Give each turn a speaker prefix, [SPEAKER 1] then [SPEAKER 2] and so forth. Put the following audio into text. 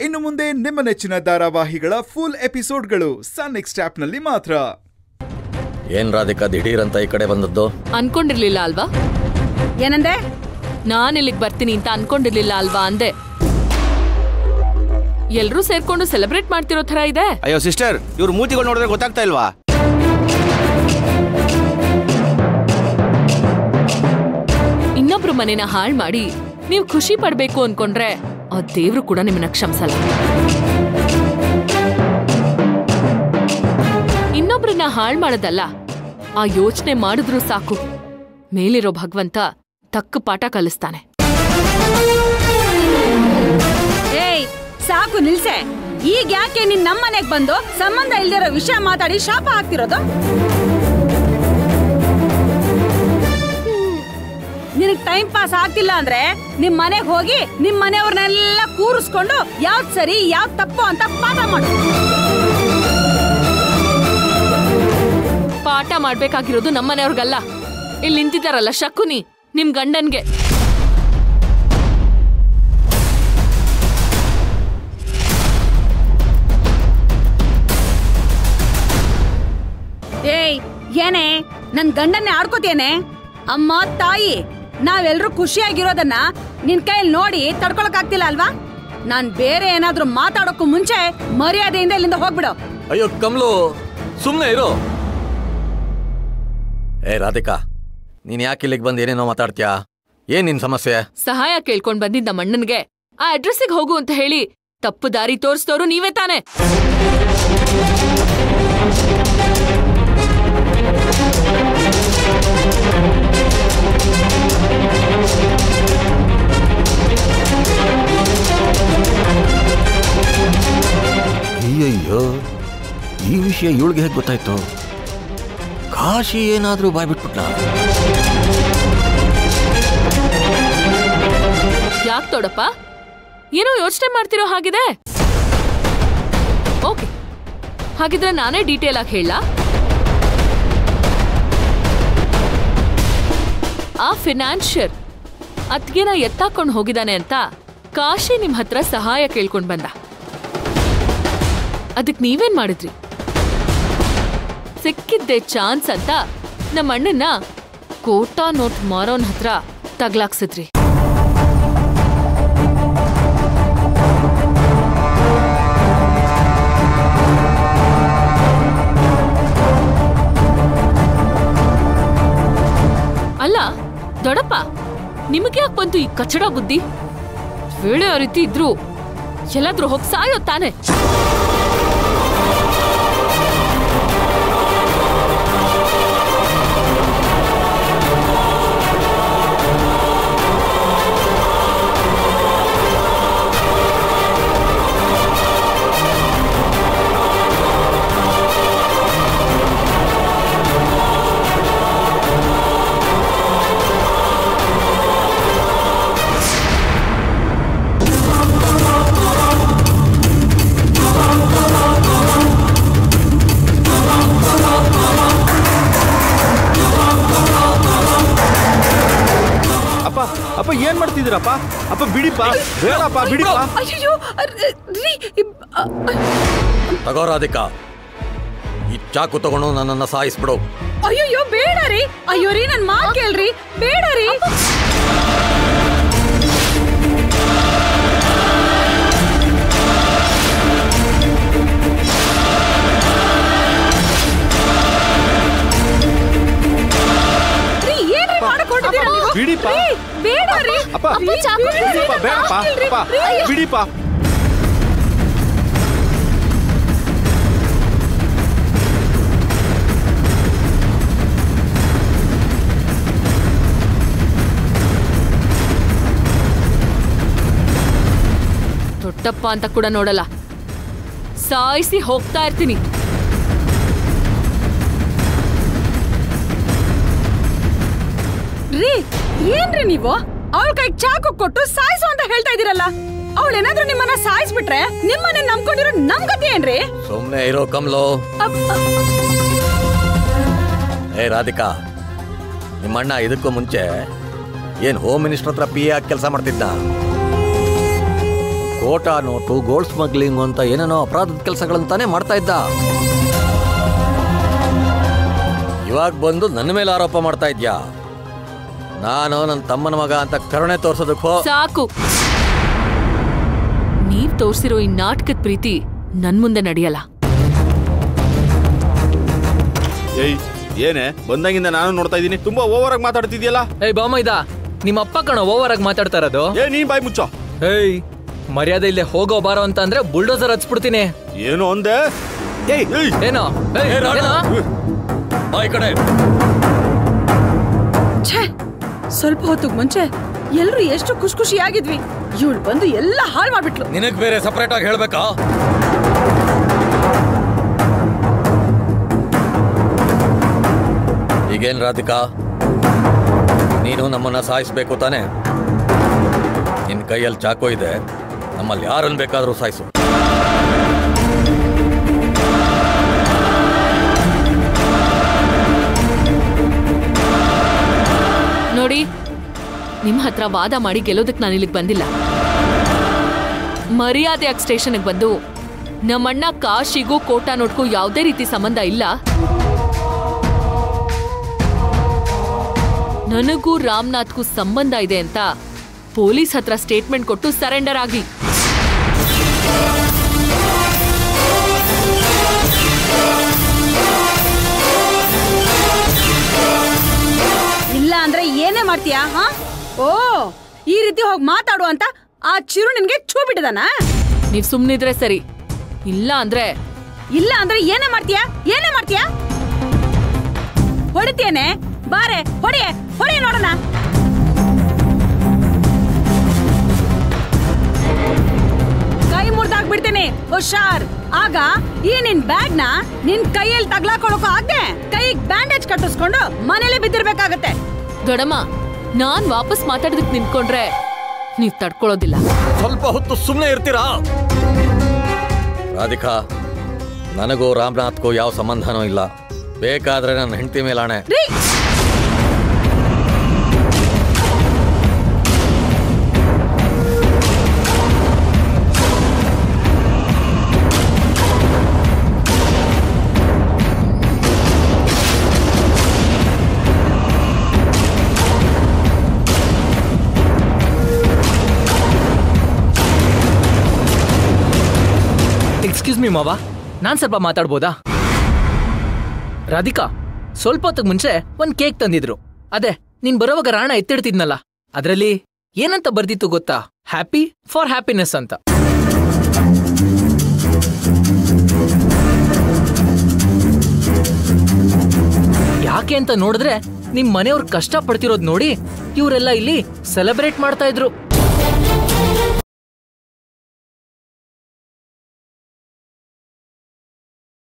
[SPEAKER 1] ಇನ್ನು ಮುಂದೆ ನಿಮ್ಮ ನೆಚ್ಚಿನ ಧಾರಾವಾಹಿಗಳ ಫುಲ್ ಎಪಿಸೋಡ್ಗಳು ಸನ್ ನೆಕ್ಸ್ಟ್ ಆಪ್ನಲ್ಲಿ ಮಾತ್ರ
[SPEAKER 2] ಏನ್ ರಾಧಿಕಾ ದಿಢೀರಂತ ಈ ಕಡೆ ಬಂದದ್ದು
[SPEAKER 3] ಅನ್ಕೊಂಡಿರ್ಲಿಲ್ಲ ಅಲ್ವಾ
[SPEAKER 4] ಏನಂದೆ
[SPEAKER 3] ನಾನ್ ಇಲ್ಲಿಗ್ ಬರ್ತೀನಿ ಅಂತ ಅನ್ಕೊಂಡಿರ್ಲಿಲ್ಲ ಅಲ್ವಾ ಅಂದೆ ಎಲ್ರೂ ಸೇರ್ಕೊಂಡು ಸೆಲೆಬ್ರೇಟ್ ಮಾಡ್ತಿರೋ ತರ ಇದೆ
[SPEAKER 5] ಅಯ್ಯೋ ಸಿಸ್ಟರ್ ಇವ್ರ ಮೂತಿಗಳು ನೋಡಿದ್ರೆ ಗೊತ್ತಾಗ್ತಾ ಇಲ್ವಾ
[SPEAKER 3] ಇನ್ನೊಬ್ರು ಮನೆನ ಹಾಳ್ ಮಾಡಿ ನೀವು ಖುಷಿ ಪಡ್ಬೇಕು ಅನ್ಕೊಂಡ್ರೆ ಆ ದೇವ್ರು ಕೂಡ ನಿಮ್ಮನ್ನ ಕ್ಷಮಿಸಲ್ಲ ಇನ್ನೊಬ್ರನ್ನ ಹಾಳ್ ಮಾಡೋದಲ್ಲ ಆ ಯೋಚನೆ ಮಾಡಿದ್ರೂ ಸಾಕು ಮೇಲಿರೋ ಭಗವಂತ ತಕ್ಕ ಪಾಠ ಕಲಿಸ್ತಾನೆ
[SPEAKER 4] ಏಯ್ ಸಾಕು ನಿಲ್ಸೆ ಈಗ ಯಾಕೆ ನಿನ್ ನಮ್ಮನೆಗ್ ಬಂದು ಸಂಬಂಧ ಇಲ್ದಿರೋ ವಿಷಯ ಮಾತಾಡಿ ಶಾಪ ಹಾಕ್ತಿರೋದು ನಿನಗ್ ಟೈಮ್ ಪಾಸ್ ಆಗ್ತಿಲ್ಲ ಅಂದ್ರೆ ನಿಮ್ ಮನೆಗ್ ಹೋಗಿ ನಿಮ್ ಮನೆಯವ್ರನ್ನೆಲ್ಲ ಕೂರಿಸ್ಕೊಂಡು ಯಾವ್ದ್ ಸರಿ ಯಾವ್ದ್ ತಪ್ಪು ಅಂತ ಪಾಠ ಮಾಡು
[SPEAKER 3] ಪಾಠ ಮಾಡ್ಬೇಕಾಗಿರೋದು ನಮ್ಮನೆಯವ್ರಿಗಲ್ಲ ಇಲ್ಲಿ ನಿಂತಿದ್ದಾರಲ್ಲ ಶಕುನಿ ನಿಮ್ ಗಂಡನ್ಗೆ
[SPEAKER 4] ಏಯ್ ಏನೇ ನನ್ ಗಂಡನ್ನೇ ಆಡ್ಕೋತೇನೆ ಅಮ್ಮ ತಾಯಿ ನಾವೆಲ್ರೂ ಖುಷಿಯಾಗಿರೋದನ್ನ ನಿನ್ ಕೈಯಲ್ಲಿ ನೋಡಿ ತಡ್ಕೊಳಕ್ ಆಗ್ತಿಲ್ಲ ಅಲ್ವಾ ನಾನ್ ಬೇರೆ ಏನಾದ್ರೂ ಮಾತಾಡೋಕ್ಕೂ ಮುಂಚೆ ಮರ್ಯಾದೆಯಿಂದ ಇಲ್ಲಿಂದ ಹೋಗ್ಬಿಡು
[SPEAKER 2] ಅಯ್ಯೋ ಕಮ್ಲು ಸುಮ್ನೆ ಇರು ಏ ರಾಧಿಕಾ ನೀನ್ ಯಾಕೆ ಇಲ್ಲಿಗೆ ಬಂದು ಏನೇನೋ ಮಾತಾಡ್ತೀಯಾ ಏನ್ ನಿನ್ ಸಮಸ್ಯೆ
[SPEAKER 3] ಸಹಾಯ ಕೇಳ್ಕೊಂಡ್ ಬಂದಿದ್ದ ಮಣ್ಣನ್ಗೆ ಆ ಅಡ್ರೆಸ್ಸಿಗೆ ಹೋಗು ಅಂತ ಹೇಳಿ ತಪ್ಪು ದಾರಿ ತೋರಿಸ್ತೋರು ನೀವೇ ತಾನೆ
[SPEAKER 2] ಅಯ್ಯಯ್ಯೋ ಈ ವಿಷಯ ಇವಳಿಗೆ ಹೇಗೆ ಗೊತ್ತಾಯ್ತು ಕಾಶಿ ಏನಾದ್ರೂ ಬಾಯ್ಬಿಟ್ಬಿಟ್ಟ
[SPEAKER 3] ಯಾಕ್ ದೊಡಪ್ಪ ಏನೋ ಯೋಚನೆ ಮಾಡ್ತಿರೋ ಹಾಗಿದೆ ಓಕೆ ಹಾಗಿದ್ರೆ ನಾನೇ ಡೀಟೇಲ್ ಆಗಿ ಹೇಳ ಆ ಫಿನಾನ್ಷಿಯರ್ ಅತ್ಗೆನ ಎತ್ತಾಕೊಂಡು ಹೋಗಿದಾನೆ ಅಂತ ಕಾಶಿ ನಿಮ್ ಹತ್ರ ಸಹಾಯ ಕೇಳ್ಕೊಂಡ್ ಬಂದ ಅದಕ್ ನೀವೇನ್ ಮಾಡಿದ್ರಿ ಸಿಕ್ಕಿದ್ದೆ ಚಾನ್ಸ್ ಅಂತ ನಮ್ಮ ಅಣ್ಣನ್ನ ಕೋಟಾ ನೋಟ್ ಮಾರೋನ್ ಹತ್ರ ತಗ್ಲಾಕ್ಸಿದ್ರಿ ಅಲ್ಲ ದೊಡಪ್ಪ ನಿಮಗೆ ಯಾಕೆ ಬಂತು ಈ ಕಚಡ ಬುದ್ಧಿ ವೇಳೆ ಆ ರೀತಿ ಇದ್ರು ಎಲ್ಲಾದ್ರೂ ಹೋಗಿ ಸಾಯೋ ತಾನೆ
[SPEAKER 5] ಅಪ್ಪ ಅಪ್ಪ ಏನ್ ಮಾಡ್ತಿದ್ದೀರಪ್ಪ ಅಪ್ಪ ಬಿಡಿಪ್ಪ ಬೇಡಪ್ಪ ಬಿಡಿಪ್ಪ
[SPEAKER 4] ಅಯ್ಯೋ ರೀ
[SPEAKER 2] ತಗೋ ರಾಧಿಕಾ ಈ ಚಾಕು ತಗೊಂಡು ನನ್ನನ್ನ ಸಾಯಿಸ್ಬಿಡು
[SPEAKER 4] ಅಯ್ಯಯ್ಯೋ ಬೇಡ ರೀ ಅಯ್ಯೋ ರೀ ನನ್ ಮಾತ್ ಕೇಳ್ರಿ ಬೇಡ ರೀ ರೀ, ಏನ್ರಿ ಮಾಡಕ್ ಹೊರ್ಟಿದ್ದೀರಾ ನೀವು?
[SPEAKER 5] ಬಿಡಿಪ್ಪ.
[SPEAKER 4] ರೀ, ಬೇಡ ರೀ
[SPEAKER 5] ಅಪ್ಪ
[SPEAKER 4] ರೀ, ಬೇಡ ರೀ,
[SPEAKER 5] ಬಿಡಿಪ್ಪ
[SPEAKER 4] ನನ್
[SPEAKER 5] ಬೇಡಪ್ಪ
[SPEAKER 4] ಮಾತ್ ಕೇಳ್ರಿ.
[SPEAKER 5] ಅಪ್ಪ
[SPEAKER 4] ರೀ, ಅಯ್ಯೋ.
[SPEAKER 5] ಬಿಡಿಪ್ಪ
[SPEAKER 3] ದೊಡ್ಡಪ್ಪ ಅಂತ ಕೂಡ ನೋಡಲ್ಲ ಸಾಯಿಸಿ ಹೋಗ್ತಾ ಇರ್ತೀನಿ
[SPEAKER 4] ರೀ ಏನ್ರಿ ನೀವು ಅವಳ ಕೈಗೆ ಚಾಕು ಕೊಟ್ಟು ಸಾಯಿಸು ಅಂತ ಹೇಳ್ತಾ ಇದೀರಲ್ಲ ಅವಳೇನಾದ್ರೂ ನಿಮ್ಮನ್ನ ಸಾಯಿಸ್ಬಿಟ್ರೆ ನಿಮ್ಮನ್ನ ನಂಬ್ಕೊಂಡಿರೋ ನಮ್ ಗತಿ ಏನ್ರಿ
[SPEAKER 2] ಸುಮ್ನೆ ಇರೋ ಕಮ್ಲು
[SPEAKER 4] ಅಪ್- ಅಪ್-
[SPEAKER 2] ಏ ರಾಧಿಕಾ ನಿಮ್ಮಣ್ಣ ಇದಕ್ಕೂ ಮುಂಚೆ ಏನ್ ಹೋಮ್ ಮಿನಿಸ್ಟರ್ ಹತ್ರ ಪಿ ಆಗಿ ಕೆಲಸ ಮಾಡ್ತಿದ್ದ ಕೋಟಾ ನೋಟು ಗೋಲ್ಡ್ ಸ್ಮಗ್ಲಿಂಗ್ ಅಂತ ಏನೇನೋ ಅಪರಾಧದ ಕೆಲಸಗಳಂತಾನೆ ಮಾಡ್ತಾ ಇದ್ದ ಇವಾಗ ಬಂದು ನನ್ನ ಮೇಲೆ ಆರೋಪ ಮಾಡ್ತಾ ಇದ್ಯಾ ನಾನು ನನ್ನ ತಮ್ಮನ ಮಗ ಅಂತ ಕರುಣೆ ತೋರ್ಸೋದಕ್ಕೆ ಹೋ
[SPEAKER 3] ಸಾಕು ನೀವ್ ತೋರ್ಸಿರೋ ಈ ನಾಟಕದ ಪ್ರೀತಿ ನನ್ ಮುಂದೆ ನಡೆಯಲ್ಲ
[SPEAKER 5] ಏಯ್ ಏನೇ ಬಂದಾಗಿಂದ ನಾನು ನೋಡ್ತಾ ಇದ್ದೀನಿ ತುಂಬಾ ಓವರ್ ಆಗಿ ಮಾತಾಡ್ತಿದ್ಯಲ್ಲ
[SPEAKER 6] ಏಯ್ ಬಾಮೈದ ನಿಮ್ಮ ಅಪ್ಪ ಕಣ ಓವರ್ ಆಗಿ ಮಾತಾಡ್ತಾ ಇರೋದು
[SPEAKER 5] ಏ ನೀ ಬಾಯ್ ಮುಚ್ಚೋ
[SPEAKER 6] ಏಯ್ ಮರ್ಯಾದೆ ಇಲ್ಲೇ ಹೋಗೋ ಬಾರೋ ಅಂತ ಅಂದ್ರೆ ಬುಲ್ಡೋಸರ್ ಹಚ್ಬಿಡ್ತೀನಿ
[SPEAKER 5] ಏನು ಅಂದೆ ಏಯ್ ಏಯ್
[SPEAKER 6] ಏನೋ ಏಯ್, ಏನೋ?
[SPEAKER 2] ಬಾ ಈ ಕಡೆ
[SPEAKER 4] ಛೇ ಸ್ವಲ್ಪ ಹೊತ್ತಿಗೆ ಮುಂಚೆ ಎಲ್ರು ಎಷ್ಟು ಖುಷಿ ಖುಷಿಯಾಗಿದ್ವಿ ಇವಳು ಬಂದು ಎಲ್ಲ ಹಾಳು ಮಾಡ್ಬಿಟ್ಲು
[SPEAKER 2] ನಿನಗ್ ಬೇರೆ ಸಪರೇಟ್ ಆಗಿ ಹೇಳ್ಬೇಕಾ ಈಗೇನ್ ರಾಧಿಕಾ ನೀನು ನಮ್ಮನ್ನ ಸಾಯಿಸ್ಬೇಕು ತಾನೆ ನಿನ್ ಕೈಯಲ್ಲಿ ಚಾಕು ಇದೆ ನಮ್ಮಲ್ಲಿ ಯಾರನ್ನ ಬೇಕಾದ್ರೂ ಸಾಯಿಸು
[SPEAKER 3] ನೋಡಿ ನಿಮ್ ಹತ್ರ ವಾದ ಮಾಡಿ ಗೆಲ್ಲೋದಕ್ ನಾನು ಇಲ್ಲಿಗೆ ಬಂದಿಲ್ಲ ಮರ್ಯಾದೆಯಾಗಿ ಸ್ಟೇಷನ್ಗೆ ಬಂದು ನಮ್ಮಣ್ಣ ಕಾಶಿಗೂ ಕೋಟಾ ನೋಟ್ಗೂ ಯಾವುದೇ ರೀತಿ ಸಂಬಂಧ ಇಲ್ಲ ನನಗೂ ರಾಮನಾಥ್ಗೂ ಸಂಬಂಧ ಇದೆ ಅಂತ ಪೊಲೀಸ್ ಹತ್ರ ಸ್ಟೇಟ್ಮೆಂಟ್ ಕೊಟ್ಟು ಸರೆಂಡರ್ ಆಗಿ
[SPEAKER 4] ಇಲ್ಲ ಅಂದ್ರೆ ಏನೇ ಮಾಡ್ತೀಯಾ ಹಾ ಓ ಈ ರೀತಿ ಹೋಗಿ ಮಾತಾಡು ಅಂತ ಆ ಚಿರು ನಿನ್ಗೆ ಚೂ ಬಿಟ್ಟದನ
[SPEAKER 3] ನೀವ್ ಸುಮ್ನಿದ್ರೆ ಸರಿ ಇಲ್ಲ ಅಂದ್ರೆ
[SPEAKER 4] ಇಲ್ಲ ಅಂದ್ರೆ ಏನೇ ಮಾಡ್ತೀಯಾ ಏನೇ ಮಾಡ್ತೀಯಾ ಹೊಡಿತೇನೆ ಬಾರೆ ಹೊಡಿಯೆ ಹೊಡಿಯೆ ನೋಡೋಣ ಕೈ ಮುರ್ದಾಕ್ಬಿಡ್ತೇನೆ ಹುಷಾರ್ ಆಗ ಈ ನಿನ್ ಬ್ಯಾಗ್ ನ ನಿನ್ ಕೈಯಲ್ಲಿ ತಗ್ಲಾಕೊಳಕೋ ಆಗ್ದೆ ಕೈಗ್ ಬ್ಯಾಂಡೇಜ್ ಕಟ್ಟಿಸ್ಕೊಂಡು ಮನೇಲೆ ಬಿದ್ದಿರ್ಬೇಕಾಗತ್ತೆ
[SPEAKER 3] ದೊಡಮ್ಮ ನಾನ್ ವಾಪಸ್ ಮಾತಾಡೋದಕ್ ನಿಂತ್ಕೊಂಡ್ರೆ ನೀವ್ ತಡ್ಕೊಳ್ಳೋದಿಲ್ಲ
[SPEAKER 2] ಸ್ವಲ್ಪ ಹೊತ್ತು ಸುಮ್ಮನೆ ಇರ್ತೀರಾ ರಾಧಿಕಾ ನನಗೂ ರಾಮನಾಥ್ಗೂ ಯಾವ ಸಂಬಂಧನೂ ಇಲ್ಲ ಬೇಕಾದ್ರೆ ನನ್ನ ಹೆಂಡತಿ ಮೇಲಾಣೆ
[SPEAKER 4] ರೀ
[SPEAKER 6] ಎಕ್ಸ್ಕ್ಯೂಸ್ ಮಿ ಮಾವ ನಾನ್ ಸ್ವಲ್ಪ ಮಾತಾಡ್ಬೋದಾ ರಾಧಿಕಾ ಸ್ವಲ್ಪ ಹೊತ್ತಿಗೆ ಮುಂಚೆ ಒಂದ್ ಕೇಕ್ ತಂದಿದ್ರು ಅದೇ ನೀನ್ ಬರೋವಾಗ ರಾಣ ಎತ್ತಿಡ್ತಿದ್ನಲ್ಲ ಅದ್ರಲ್ಲಿ ಏನಂತ ಬರ್ದಿತ್ತು ಗೊತ್ತಾ ಹ್ಯಾಪಿ ಫಾರ್ ಹ್ಯಾಪಿನೆಸ್ ಅಂತ ಯಾಕೆ ಅಂತ ನೋಡಿದ್ರೆ ನಿಮ್ ಮನೆಯವ್ರು ಕಷ್ಟ ಪಡ್ತಿರೋದ್ ನೋಡಿ ಇವರೆಲ್ಲ ಇಲ್ಲಿ ಸೆಲೆಬ್ರೇಟ್ ಮಾಡ್ತಾ ಇದ್ರು